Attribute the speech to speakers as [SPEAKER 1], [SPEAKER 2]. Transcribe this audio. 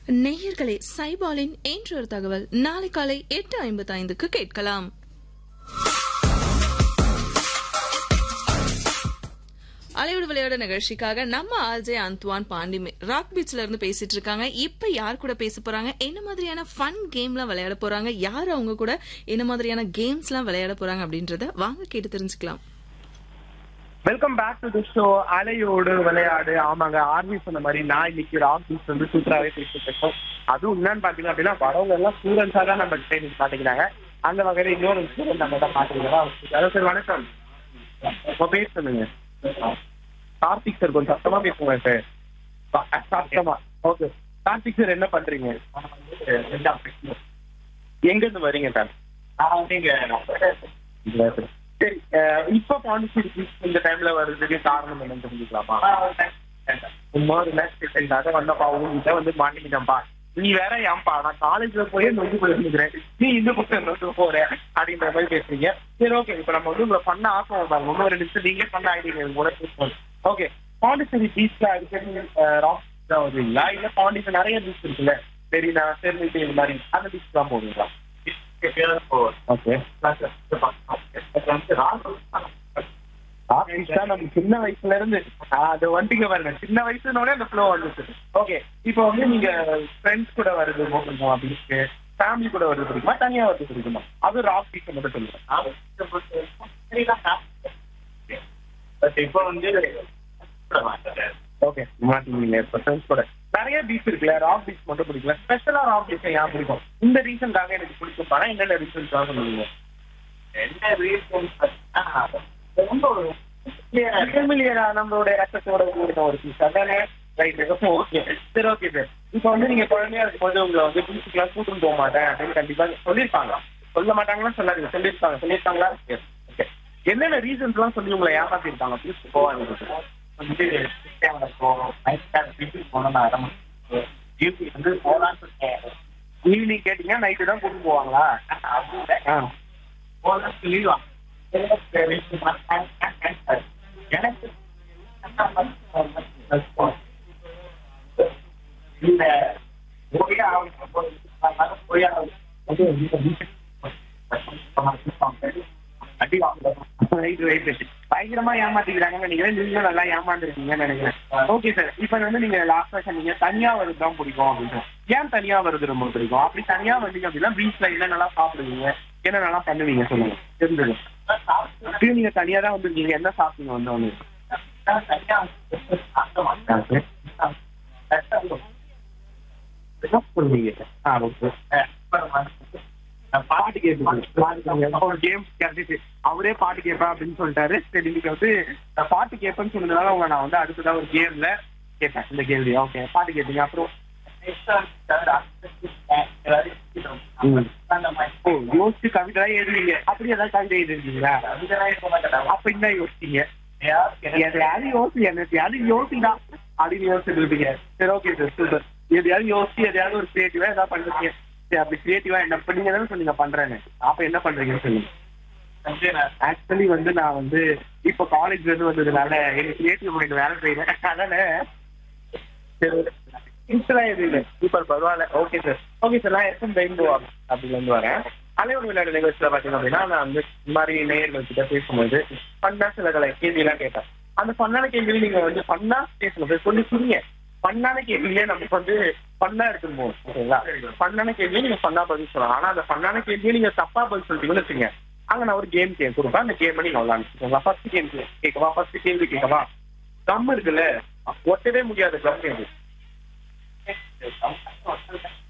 [SPEAKER 1] நேயர்களே சைபாலின் என்றொரு தகவல் நாளை காலை எட்டு ஐம்பத்தி ஐந்துக்கு கேட்கலாம் அலையோடு விளையாட நிகழ்ச்சிக்காக நம்ம ஆர்ஜே அந்த்வான் பாண்டி ராக் பீச்ல இருந்து பேசிட்டு இருக்காங்க இப்ப யார் கூட பேச போறாங்க என்ன மாதிரியான ஃபன் கேம்லாம் விளையாட போறாங்க யார் அவங்க கூட என்ன மாதிரியான கேம்ஸ்லாம் விளையாட போறாங்க அப்படின்றத வாங்க கேட்டு தெரிஞ்சுக்கலாம்
[SPEAKER 2] welcome back to the show அலையோடு விளையாடு ஆமாங்க ஆர்மி சொன்ன மாதிரி நான் இன்னைக்கு ராக் பீச் வந்து சூப்பராகவே பேசிட்டு இருக்கோம் அதுவும் என்னன்னு பாத்தீங்க அப்படின்னா வரவங்க எல்லாம் ஸ்டூடெண்ட்ஸா தான் நம்ம ட்ரைனிங் பாத்துக்கிறாங்க அந்த வகையில இன்னொரு ஸ்டூடெண்ட் நம்ம தான் பாத்துக்கிறோம் ஹலோ சார் வணக்கம் உங்க பேர் சொல்லுங்க கார்த்திக் சார் கொஞ்சம் சத்தமா பேசுங்க சார் சத்தமா ஓகே கார்த்திக் சார் என்ன பண்றீங்க எங்க இருந்து வரீங்க சார் சரி அஹ் இப்ப பாண்டிச்சேரி பீச் இந்த டைம்ல வர்றதுக்கு காரணம் என்னன்னு தெரிஞ்சுக்கலாமா சும்மா ரிலாக்ஸேஷனுக்காக வந்தப்பா உங்ககிட்ட வந்து மாட்டிக்கிட்டேன்ப்பா நீ வேற ஏன்பா நான் காலேஜ்ல போய் நொந்து போயிருந்துக்கிறேன் நீ இந்த பக்கம் நொந்து போற அப்படின்ற மாதிரி பேசுறீங்க சரி ஓகே இப்ப நம்ம வந்து உங்களை பண்ண ஆசை பாருங்க இன்னும் ரெண்டு நிமிஷம் நீங்க பண்ண ஆயிடுங்க கூட ஓகே பாண்டிச்சேரி பீச்ல அடிக்கடி ராக் தான் வருவீங்களா இல்ல பாண்டிச்சேரி நிறைய பீச் இருக்குல்ல பெரிய சேர்ந்து இந்த மாதிரி அந்த பீச் தான் போவீங்களா ஓகே நம்ம சின்ன வயசுல இருந்து ஆஹ் அது வண்டிங்க பாருங்க சின்ன வயசுனோட அந்த ஃப்ளோ வந்துச்சு ஓகே இப்போ வந்து நீங்க ஃப்ரெண்ட்ஸ் கூட வருது போகணும் அப்படின்னு ஃபேமிலி கூட வருது பிடிக்குமா தனியா வருது பிடிக்குமா அது ராக் பீச் மட்டும் சொல்லுங்க
[SPEAKER 3] இப்போ வந்து
[SPEAKER 2] ஓகே மாட்டீங்க இப்போ ஃப்ரெண்ட்ஸ் கூட நிறைய பீச் இருக்குல்ல ராக் பீச் மட்டும் பிடிக்கல ஸ்பெஷலா ராக் பீச் ஏன் பிடிக்கும் இந்த ரீசன்காக எனக்கு பிடிக்கும் படம் என்னென்ன ரீசன்காக சொல்லுவீங்க
[SPEAKER 3] என்ன ரீசன் ரொம்ப
[SPEAKER 2] ஃபெமிலியரா நம்மளோட ரத்தத்தோட கூடின ஒரு பீஸ் அதானே ரைட் ஓகே சரி ஓகே சார் இப்போ வந்து நீங்க குழந்தையா இருக்கும்போது உங்களை வந்து பீச்சுக்குலாம் கூட்டிட்டு போக மாட்டேன் அப்படின்னு கண்டிப்பா சொல்லியிருப்பாங்க சொல்ல மாட்டாங்கன்னா சொல்லாதீங்க சொல்லியிருப்பாங்க சொல்லியிருக்காங்களா ஓகே என்னென்ன ரீசன்ஸ் எல்லாம் சொல்லி உங்களை ஏமாத்திருக்காங்க பீச் போவாங்க
[SPEAKER 3] வந்து கிறிஸ்டியாவில் இருக்கும் நைட் டைம் வீட்டுக்கு போனோம் நான் டியூட்டி வந்து போகலான்னு இருக்கேன்
[SPEAKER 2] ஈவினிங் கேட்டீங்கன்னா நைட்டு தான் கூட்டிட்டு போவாங்களா ஆ
[SPEAKER 3] போகலான்னு சொல்லிடுவாங்க எனக்கு இந்த போய் ஆகணும் போய் அடி வாங்க
[SPEAKER 2] ரைட் ரைட் பயங்கரமா ஏமாத்திக்கிறாங்கன்னு நினைக்கிறேன் நீங்களும் நல்லா ஏமாந்துருக்கீங்கன்னு நினைக்கிறேன் ஓகே சார் இப்போ வந்து நீங்க லாஸ்டா சொன்னீங்க தனியா வருது தான் பிடிக்கும் அப்படின்னு ஏன் தனியா வருது ரொம்ப பிடிக்கும் அப்படி தனியா வந்தீங்க அப்படின்னா பீச்ல என்ன நல்லா சாப்பிடுவீங்க என்ன நல்லா பண்ணுவீங்க சொல்லுங்க தெரிஞ்சது இப்பயும் நீங்க தனியா தான் வந்திருக்கீங்க என்ன சாப்பிட்டீங்க வந்தவங்க என்ன பண்ணுவீங்க ஆ ஓகே பாட்டு கேட்பீங்க கேம் கிடைச்சிச்சு அவரே பாட்டு கேட்பேன் அப்படின்னு சொல்லிட்டாரு சரி இன்னைக்கு வந்து நான் பாட்டு கேட்பேன்னு சொன்னதுனால உங்க நான் வந்து அடுத்ததா ஒரு கேம்ல கேட்பேன் இந்த கேள்வி ஓகே பாட்டு கேட்டீங்க அப்புறம் ஓ யோசிச்சு கவிதை எழுதுவீங்க அப்படி ஏதாவது கவிதை எழுதுவீங்களா அப்ப என்ன யோசிச்சீங்க எதையாவது யோசி என்னத்தையாவது யோசிதான் அப்படின்னு யோசிச்சுட்டு இருப்பீங்க சரி ஓகே சார் சூப்பர் எதையாவது யோசிச்சு எதையாவது ஒரு கிரியேட்டிவா ஏதாவது பண்ணுறீங்க சரி அப்படி கிரியேட்டிவா என்ன இப்ப நீங்க தானே சொன்னீங்க பண்றேன்னு அப்ப என்ன பண்றீங்கன்னு சொல்லுங்க ஆக்சுவலி வந்து நான் வந்து இப்ப காலேஜ்ல இருந்து வந்ததுனால எனக்கு கிரியேட்டிவ் மைண்ட் வேலை செய்யறேன் அதனால சரி இன்ஸ்டலா எதுவும் இல்லை சூப்பர் பரவாயில்ல ஓகே சார் ஓகே சார் நான் எஸ்எம் ரெயின்போ அப்படின்னு வந்து வரேன் அலைவர் விளையாட்டு நிகழ்ச்சியில பாத்தீங்க அப்படின்னா நான் வந்து இந்த மாதிரி நேயர்கள் கிட்ட பேசும்போது ஃபன்னா சில கலை கேள்வி எல்லாம் கேட்டேன் அந்த ஃபன்னான கேள்வி நீங்க வந்து ஃபன்னா பேசணும் சார் சொல்லி புரியுங்க ஃபன்னான கேள்வியே நமக்கு வந்து ஃபன்னா எடுத்துன்னு போகும் ஓகேங்களா ஃபன்னான கேள்வியை நீங்க ஃபன்னா பதில் சொல்லலாம் ஆனா அந்த ஃபன்னான கேள்வியை நீங்க தப்பா பதில் சொல்லிட்டீங்கன்னு வச்சுங்க அங்க நான் ஒரு கேம் கேம் கொடுப்பேன் அந்த கேம் நீங்க விளாண்டுக்கோங்களா ஃபர்ஸ்ட் கேம் கேட்கவா ஃபர்ஸ்ட் கேள்வி கேட்கவா கம் இருக்குல்ல ஒட்டவே முடியாது கம் கேள்வி